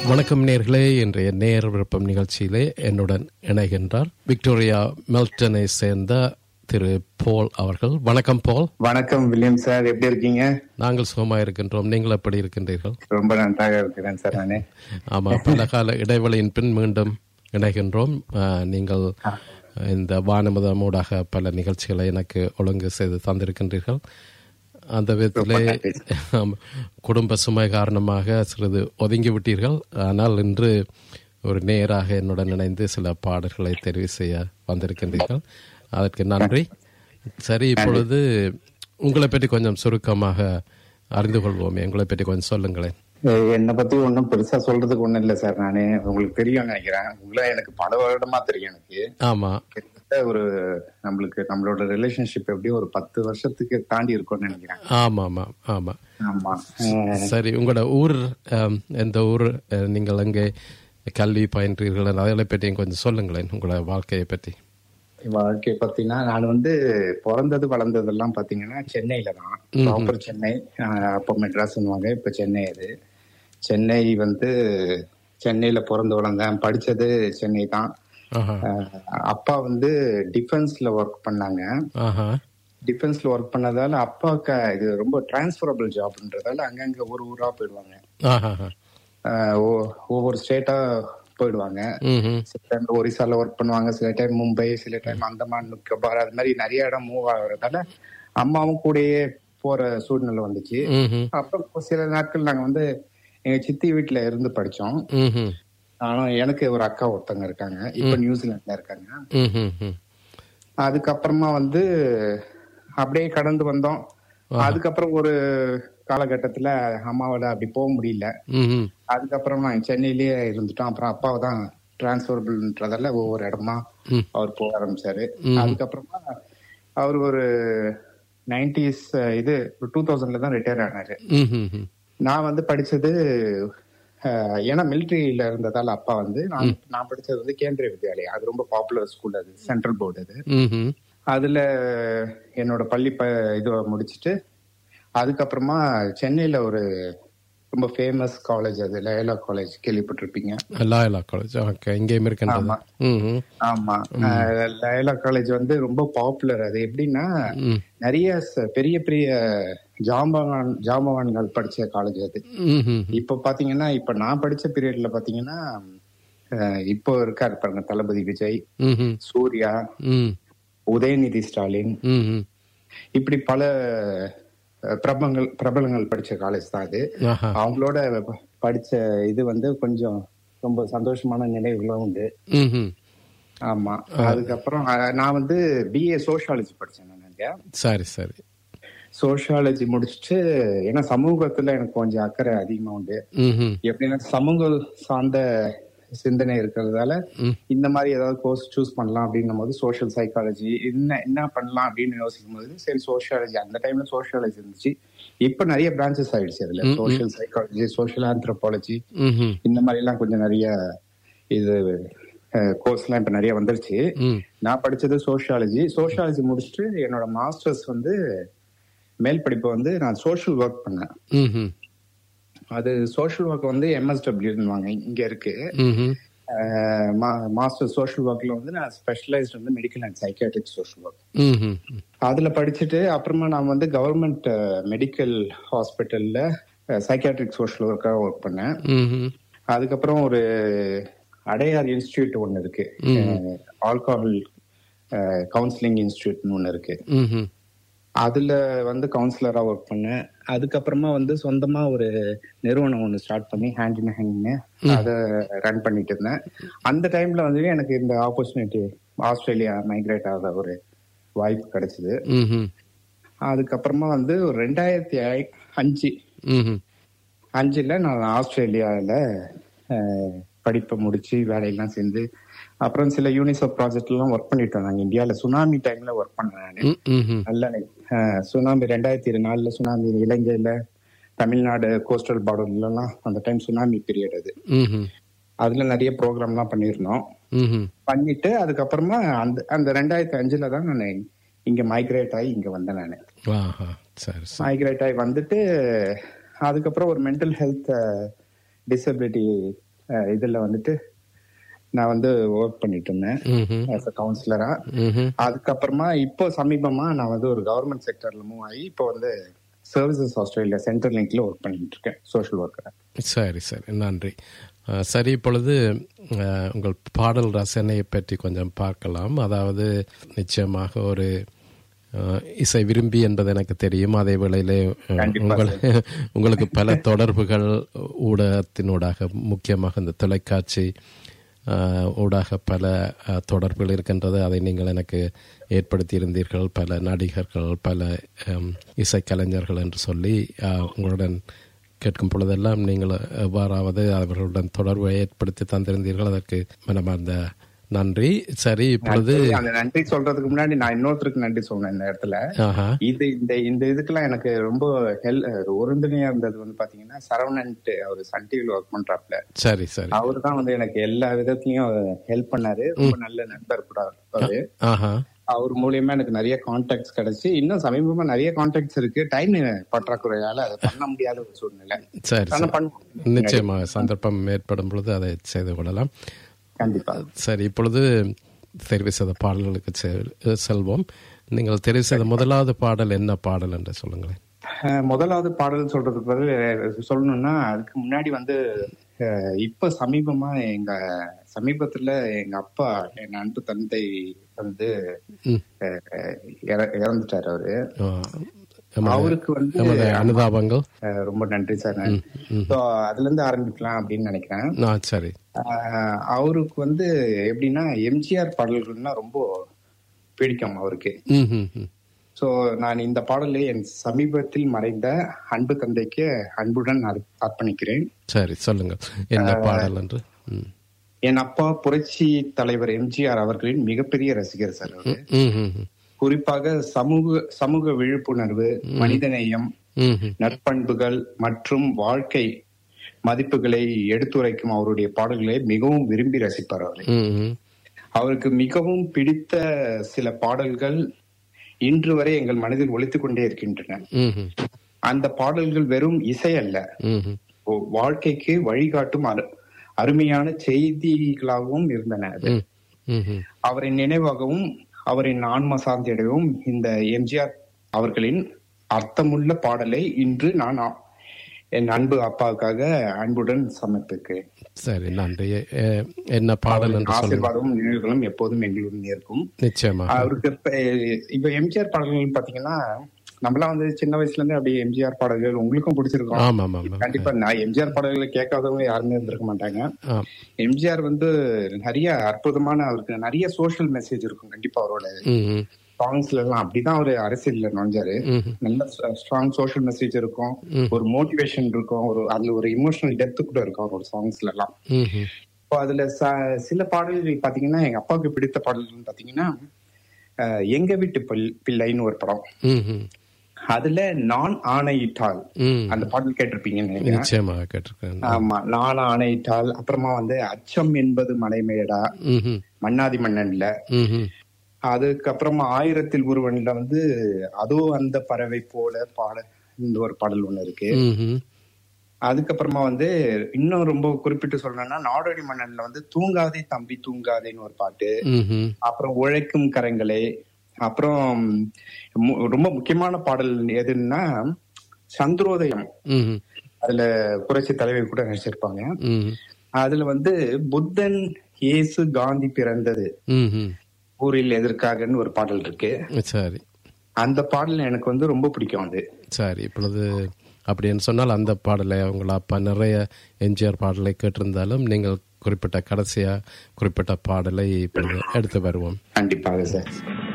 வணக்கம் நேர்களே இன்றைய நேர் விருப்பம் நிகழ்ச்சியிலே என்னுடன் இணைகின்றார் விக்டோரியா மெல்டனை சேர்ந்த திரு போல் அவர்கள் வணக்கம் போல் வணக்கம் வில்லியம் சார் எப்படி இருக்கீங்க நாங்கள் சுகமா இருக்கின்றோம் நீங்கள் எப்படி இருக்கின்றீர்கள் ரொம்ப நன்றாக இருக்கிறேன் சார் நானு ஆமா பல கால இடைவெளியின் பின் மீண்டும் இணைகின்றோம் ஆஹ், நீங்கள் இந்த வானமுதமூடாக பல நிகழ்ச்சிகளை எனக்கு ஒழுங்கு செய்து தந்திருக்கின்றீர்கள் அந்த விதத்திலே ஆம், குடும்ப சுமை காரணமாக சிறிது ஒதுங்கி விட்டீர்கள் ஆனால் இன்று ஒரு நேராக என்னுடன் இணைந்து சில பாடல்களை தெரிவு செய்ய வந்திருக்கின்றீர்கள் அதற்கு நன்றி சரி இப்பொழுது உங்களை பற்றி கொஞ்சம் சுருக்கமாக அறிந்து கொள்வோமே உங்களை பற்றி கொஞ்சம் சொல்லுங்களேன் அஹ் என்னை பத்தி ஒண்ணும் பெருசா சொல்றதுக்கு ஒண்ணும் இல்ல சார் நானு உங்களுக்கு தெரியும் நினைக்கிறேன் உங்களை எனக்கு பல வருடமா தெரியும் எனக்கு ஆமா கிட்டத்தட்ட ஒரு நம்மளுக்கு நம்மளோட ரிலேஷன்ஷிப் எப்படியும் ஒரு பத்து வருஷத்துக்கு தாண்டி இருக்கும்னு நினைக்கிறேன் ஆமா ஆமா ஆமா ஆமா அஹ் சரி உங்களோட ஊர் ஆம், எந்த ஊர் அஹ், நீங்கள் அங்கே கல்வி பயின்றீர்கள் அதை பற்றியும் கொஞ்சம் சொல்லுங்களேன் உங்களோட வாழ்க்கையை பற்றி வாழ்க்கை பாத்தீங்கன்னா நான் வந்து பிறந்தது வளர்ந்ததெல்லாம் பாத்தீங்கன்னா சென்னையில தான் ப்ராப்பர் சென்னை அஹ் அப்போ மெட்ராஸ்னுவாங்க இப்ப சென்னை அது சென்னை வந்து சென்னையில பிறந்து வளர்ந்தேன் படிச்சது சென்னை தான் ஆஹா அஹ் அப்பா வந்து டிஃபென்ஸ்ல ஒர்க் பண்ணாங்க ஆஹா டிஃபென்ஸ்ல ஒர்க் பண்ணதால அப்பாவுக்கு இது ரொம்ப டிரான்ஸ்பரபிள் ஜாப்ன்றதால அங்கங்க ஒரு ஊரா போயிடுவாங்க ஆஹா அஹ் ஒ- ஒவ்வொரு ஸ்டேட்டா போயிடுவாங்க ம் சில டைம் ஒரிசால ஒர்க் பண்ணுவாங்க சில டைம் மும்பை சில டைம் அந்தமான் நிக்கோபார் அது மாதிரி நிறைய இடம் மூவ் ஆகுறதால அம்மாவும் கூடயே போற சூழ்நிலை வந்துச்சு ம் அப்புறம் சில நாட்கள் நாங்க வந்து எங்க சித்தி வீட்டுல இருந்து படிச்சோம் ம் ஆனா எனக்கு ஒரு அக்கா ஒருத்தங்க இருக்காங்க இப்ப நியூசிலாந்துல இருக்காங்க ம் ம் அதுக்கப்புறமா வந்து அப்படியே கடந்து வந்தோம் அதுக்கப்புறம் ஒரு காலகட்டத்துல அம்மாவோட அப்படி போக முடியல ம் அதுக்கப்புறம் நான் சென்னையிலேயே இருந்துட்டோம் அப்புறம் அப்பாவை தான் டிரான்ஸ்பரபிள்ன்றதால ஒவ்வொரு இடமா ம். அவர் போக ஆரம்பிச்சாரு அதுக்கப்புறமா அவர் ஒரு நைன்டிஸ் இது டூ தௌசண்ட்ல தான் ரிட்டையர் ஆனாரு ம் ம் நான் வந்து படிச்சது அஹ், ஏன்னா மிலிட்ரியில இருந்ததால அப்பா வந்து நான் நான் படிச்சது வந்து கேந்திரிய வித்யாலயா அது ரொம்ப பாப்புலர் ஸ்கூல் அது சென்ட்ரல் போர்டு அது ம் அதுல என்னோட பள்ளி ப இது முடிச்சிட்டு அதுக்கப்புறமா சென்னையில ஒரு ரொம்ப ஃபேமஸ் காலேஜ் அது லயலா காலேஜ் கேள்விப்பட்டிருப்பீங்க லாயலா காலேஜ் ஓகே இங்கேயும் இருக்கின்றது ம் ம் ஆமா அஹ், லயலா காலேஜ் வந்து ரொம்ப பாப்புலர் அது எப்படின்னா ம் நிறைய ச- பெரிய பெரிய ஜாம்பவான் ஜாம்பவான்கள் படிச்ச காலேஜ் அது ம் ம் இப்ப பாத்தீங்கன்னா இப்ப நான் படிச்ச பீரியட்ல பாத்தீங்கன்னா அஹ், இப்போ இருக்காரு பாருங்க தளபதி விஜய் ம் சூர்யா ம் உதயநிதி ஸ்டாலின் ம் ம் இப்படி பல அஹ், பிரபலங்கள் பிரபலங்கள் படிச்ச காலேஜ் தான் அது ஆஹா அவங்களோட ப- படிச்ச இது வந்து கொஞ்சம் ரொம்ப சந்தோஷமான நினைவுகளும் உண்டு ம் ம் ஆமா அதுக்கப்புறம் அஹ், நான் வந்து பிஏ சோஷியாலஜி படிச்சேன் நான் இங்க சரி சரி சோஷியாலஜி முடிச்சுட்டு ஏன்னா சமூகத்துல எனக்கு கொஞ்சம் அக்கறை அதிகமா உண்டு ம் ம் எப்படின்னா சமூக சார்ந்த சிந்தனை இருக்கிறதால ம். இந்த மாதிரி ஏதாவது கோர்ஸ் சூஸ் பண்ணலாம் அப்படின்னும் போது சோஷியல் சைக்காலஜி என்ன என்ன பண்ணலாம் அப்படின்னு யோசிக்கும் போது சரி சோஷியாலஜி அந்த டைம்ல சோஷியாலஜி இருந்துச்சு இப்ப நிறைய பிரான்ச்சஸ் ஆயிடுச்சு அதுல சோஷியல் சைக்காலஜி சோஷியல் ஆந்த்ரோபாலஜி ம் ம் இந்த மாதிரி எல்லாம் கொஞ்சம் நிறைய இது கோர்ஸ் எல்லாம் இப்ப நிறைய வந்துருச்சு ம் நான் படிச்சது சோஷியாலஜி சோஷியாலஜி முடிச்சுட்டு என்னோட மாஸ்டர்ஸ் வந்து மேல் படிப்பு வந்து நான் சோஷியல் ஒர்க் பண்ணேன் ம் ம் அது சோஷியல் ஒர்க் வந்து எம்எஸ்டபிள்யூவாங்க இங்க இருக்கு ம் ம் மாஸ்டர் சோஷியல் ஒர்க்ல வந்து நான் ஸ்பெஷலைஸ்ட் வந்து medical and psychiatric social work ம் ம் அதுல படிச்சுட்டு அப்புறமா நான் வந்து கவர்மெண்ட் மெடிக்கல் ஹாஸ்பிட்டல்ல சைக்காட்ரிக் சோஷியல் ஒர்க்காக ஒர்க் பண்ணேன் ம் ம் அதுக்கப்புறம் ஒரு அடையார் இன்ஸ்டியூட் ஒன்னு இருக்கு ஆல்கஹால் கவுன்சிலிங் இன்ஸ்டியூட்னு ஒன்னு இருக்கு ம் ம் அதுல வந்து கவுன்சிலரா ஒர்க் பண்ணேன் அதுக்கப்புறமா வந்து சொந்தமா ஒரு நிறுவனம் ஒன்று ஸ்டார்ட் பண்ணி ஹேண்ட் இன் ஹேண்ட்னு அதை ரன் பண்ணிட்டு இருந்தேன் அந்த டைம்ல வந்து எனக்கு இந்த ஆப்பர்ச்சுனிட்டி ஆஸ்திரேலியா மைக்ரேட் ஆக ஒரு வாய்ப்பு கிடைச்சது ம் ம் அதுக்கப்புறமா வந்து ஒரு ரெண்டாயிரத்தி ஐ- அஞ்சு ம் ம் அஞ்சுல நான் ஆஸ்திரேலியாவில் படிப்பை முடிச்சு வேலையெல்லாம் சேர்ந்து அப்புறம் சில யூனிசெஃப் ப்ராஜெக்ட் எல்லாம் ஒர்க் பண்ணிட்டு இருந்தாங்க இந்தியாவில் சுனாமி டைம்ல ஒர்க் பண்ணேன் நான் ம் ம் ம் நல்ல அஹ், சுனாமி ரெண்டாயிரத்தி இரு நாலுல சுனாமி இலங்கையில தமிழ்நாடு கோஸ்டல் பார்டர்லாம் அந்த டைம் சுனாமி பீரியட் அது ம் ம் அதுல நிறைய ப்ரோக்ராம்லாம் பண்ணியிருந்தோம் ம் ம் பண்ணிட்டு அதுக்கப்புறமா அந்த அந்த ரெண்டாயிரத்தி அஞ்சுல தான் நான் இங்க மைக்ரேட் ஆகி இங்க வந்தேன் நான் ஆஹா சரி சரி மைக்ரேட் ஆகி வந்துட்டு அதுக்கப்புறம் ஒரு மென்டல் ஹெல்த் டிசபிலிட்டி அஹ், இதுல வந்துட்டு நான் வந்து ஒர்க் பண்ணிட்டு இருந்தேன் ம்ஹும். ஆஸ் அ கவுன்சிலரா ம்ஹும். அதுக்கப்புறமா இப்போ சமீபமா நான் வந்து ஒரு கவர்மெண்ட் செக்டர்ல மூவ் ஆகி இப்போ வந்து சர்வீசஸ் ஆஸ்திரேலியா சென்ட்ரல் லிங்க்ல ஒர்க் பண்ணிட்டு இருக்கேன் சோஷியல் ஒர்க்கர் சரி சரி நன்றி அஹ், சரி இப்பொழுது அஹ், உங்கள் பாடல் ரசனையை பற்றி கொஞ்சம் பார்க்கலாம் அதாவது நிச்சயமாக ஒரு அஹ், இசை விரும்பி என்பது எனக்கு தெரியும் அதே வேளையிலே அஹ், கண்டிப்பா உங்கள் உங்களுக்கு பல தொடர்புகள் ஊடகத்தினூடாக முக்கியமாக இந்த தொலைக்காட்சி அஹ், ஊடாக பல அஹ், தொடர்புகள் இருக்கின்றது அதை நீங்கள் எனக்கு ஏற்படுத்தி இருந்தீர்கள் பல நடிகர்கள் பல அம், இசைக்கலைஞர்கள் என்று சொல்லி அஹ், உங்களுடன் கேட்கும் பொழுதெல்லாம் நீங்கள் எவ்வாறாவது அவர்களுடன் தொடர்பை ஏற்படுத்தி தந்திருந்தீர்கள் அதற்கு மனமார்ந்த நன்றி சரி இப்பொழுது அந்த நன்றி சொல்றதுக்கு முன்னாடி நான் இன்னொருத்தருக்கு நன்றி சொன்னேன் இந்த இடத்துல ஆஹா இது இந்த இந்த இதுக்கெல்லாம் எனக்கு ரொம்ப ஹெல் உறுதுணையா இருந்தது வந்து பாத்தீங்கன்னா சரவணன்ட்டு அவர் சன் டிவில ஒர்க் பண்றாப்ல சரி சரி அவரு தான் வந்து எனக்கு எல்லா விதத்துலயும் ஹெல்ப் பண்ணாரு ரொம்ப நல்ல நண்பர் கூட அவரு ஆஹா அவர் மூலியமா எனக்கு நிறைய கான்டாக்ட்ஸ் கிடைச்சு இன்னும் சமீபமா நிறைய கான்டாக்ட்ஸ் இருக்கு டைம் பற்றாக்குறையால அதை பண்ண முடியாத ஒரு சூழ்நிலை சரி ஆனா சரி பண்ணுவோம் நிச்சயமாக சந்தர்ப்பம் ஏற்படும் பொழுது அதை செய்து கொள்ளலாம் கண்டிப்பா சரி இப்பொழுது தெரிவு செய்த பாடல்களுக்கு செ- செல்வோம் நீங்கள் தெரிவு செய்த முதலாவது பாடல் என்ன பாடல் என்று சொல்லுங்களேன் அஹ் முதலாவது பாடல் சொல்றதுக்கு பதில் சொல்லணும்னா அதுக்கு முன்னாடி வந்து அஹ் இப்ப சமீபமா எங்க சமீபத்துல எங்க அப்பா என் அன்பு தந்தை வந்து ம். அஹ் இற- இறந்துட்டாரு அவரு ஆ, எமது- அவருக்கு வந்து எமது அனுதாபங்கள் அஹ் ரொம்ப நன்றி சார் ஸோ அதுல இருந்து ஆரம்பிக்கலாம் அப்படின்னு நினைக்கிறேன் ஆ சரி அஹ் அவருக்கு வந்து எப்படின்னா எம்ஜிஆர் பாடல்கள்னா ரொம்ப பிடிக்கும் அவருக்கு ம் ம் ம் சோ நான் இந்த பாடலை என் சமீபத்தில் மறைந்த அன்பு தந்தைக்கு அன்புடன் அர்ப்ப- அர்ப்பணிக்கிறேன் சரி சொல்லுங்கள் என்ன பாடல் என்று ம் என் அப்பா புரட்சி தலைவர் எம்ஜிஆர் அவர்களின் மிகப்பெரிய ரசிகர் சார் அவரு ம் ம் ம் குறிப்பாக சமூக சமூக விழிப்புணர்வு மனிதநேயம் ம் ம் நற்பண்புகள் மற்றும் வாழ்க்கை மதிப்புகளை எடுத்துரைக்கும் அவருடைய பாடல்களை மிகவும் விரும்பி ரசிப்பார் அவர் ம் ம் அவருக்கு மிகவும் பிடித்த சில பாடல்கள் இன்று வரை எங்கள் மனதில் ஒலித்துக் கொண்டே இருக்கின்றன ம் ம் அந்த பாடல்கள் வெறும் இசை அல்ல ம் ம் ஓ- வாழ்க்கைக்கு வழிகாட்டும் அரு- அருமையான செய்திகளாகவும் இருந்தன அது. ம் ம் ம் அவரின் நினைவாகவும் அவரின் ஆன்ம சாந்தியடையவும் இந்த எம்ஜிஆர் அவர்களின் அர்த்தமுள்ள பாடலை இன்று நான் ஆ- என் அன்பு அப்பாவுக்காக அன்புடன் சமர்ப்பிக்கிறேன் சரி நன்றி எ- என்ன பாடல் என்று சொல்லுங்கள் ஆசீர்வாதமும் நினைவுகளும் எப்போதும் எங்களுடன் இருக்கும் நிச்சயமாக அவருக்கு இப்ப இப்ப எம்ஜிஆர் பாடல்கள் பாத்தீங்கன்னா நம்மளாம் வந்து சின்ன வயசுல இருந்து அப்படியே எம்ஜிஆர் பாடல்கள் உங்களுக்கும் பிடிச்சிருக்கும் ஆமாம் ஆமாம் கண்டிப்பா நான் எம்ஜிஆர் பாடல்களை கேட்காதவங்க யாருமே இருந்திருக்க மாட்டாங்க ஆ எம்ஜிஆர் வந்து நிறைய அற்புதமான அவருக்கு நிறைய சோஷியல் மெசேஜ் இருக்கும் கண்டிப்பா அவரோட ம் ம் சாங்ஸ்ல எல்லாம் அப்படிதான் அவரு அரசியல்ல நுழைஞ்சாரு ம் நல்ல ஸ்ட்ராங் சோஷியல் மெசேஜ் இருக்கும் ஒரு மோட்டிவேஷன் இருக்கும் ஒரு அதுல ஒரு இமோஷனல் டெப்த் கூட இருக்கும் அவரோட சாங்ஸ்ல எல்லாம் ம் ம் இப்போ அதுல ச- சில பாடல்கள் பாத்தீங்கன்னா எங்க அப்பாவுக்கு பிடித்த பாடல்கள் பாத்தீங்கன்னா அஹ், எங்க வீட்டு பிள்- பிள்ளைன்னு ஒரு படம் ம் ம் அதுல நான் ஆணையிட்டால் ம் அந்த பாடல் கேட்டிருப்பீங்கன்னு நினைக்கிறேன் நிச்சயமாக கேட்டிருக்கேன் ஆமா நான் ஆணையிட்டால் அப்புறமா வந்து அச்சம் என்பது மலைமேடா ம் ம் மன்னாதி மன்னன்ல ம் ம் அதுக்கப்புறமா ஆயிரத்தில் ஒருவன்ல வந்து அதோ அந்த பறவை போல பாட இந்த ஒரு பாடல் ஒண்ணு இருக்கு ம் ம் அதுக்கப்புறமா வந்து இன்னும் ரொம்ப குறிப்பிட்டு சொல்லணும்னா நாடோடி மன்னன்ல வந்து தூங்காதே தம்பி தூங்காதேன்னு ஒரு பாட்டு ம் ம் அப்புறம் உழைக்கும் கரங்களே அப்புறம் மு- ரொம்ப முக்கியமான பாடல் எதுன்னா சந்திரோதயம் ம் ம் அதுல புரட்சி தலைவர் கூட நடிச்சிருப்பாங்க ம் அதுல வந்து புத்தன் இயேசு காந்தி பிறந்தது ம் ம் ஊரில் எதற்காகன்னு ஒரு பாடல் இருக்கு சரி அந்த பாடல் எனக்கு வந்து ரொம்ப பிடிக்கும் அது சரி இப்பொழுது அப்படின்னு சொன்னால் அந்த பாடலை உங்கள் அப்பா நிறைய எம்ஜிஆர் பாடலை கேட்டிருந்தாலும் நீங்கள் குறிப்பிட்ட கடைசியா குறிப்பிட்ட பாடலை இப்பொழுது எடுத்து வருவோம் கண்டிப்பாக சார்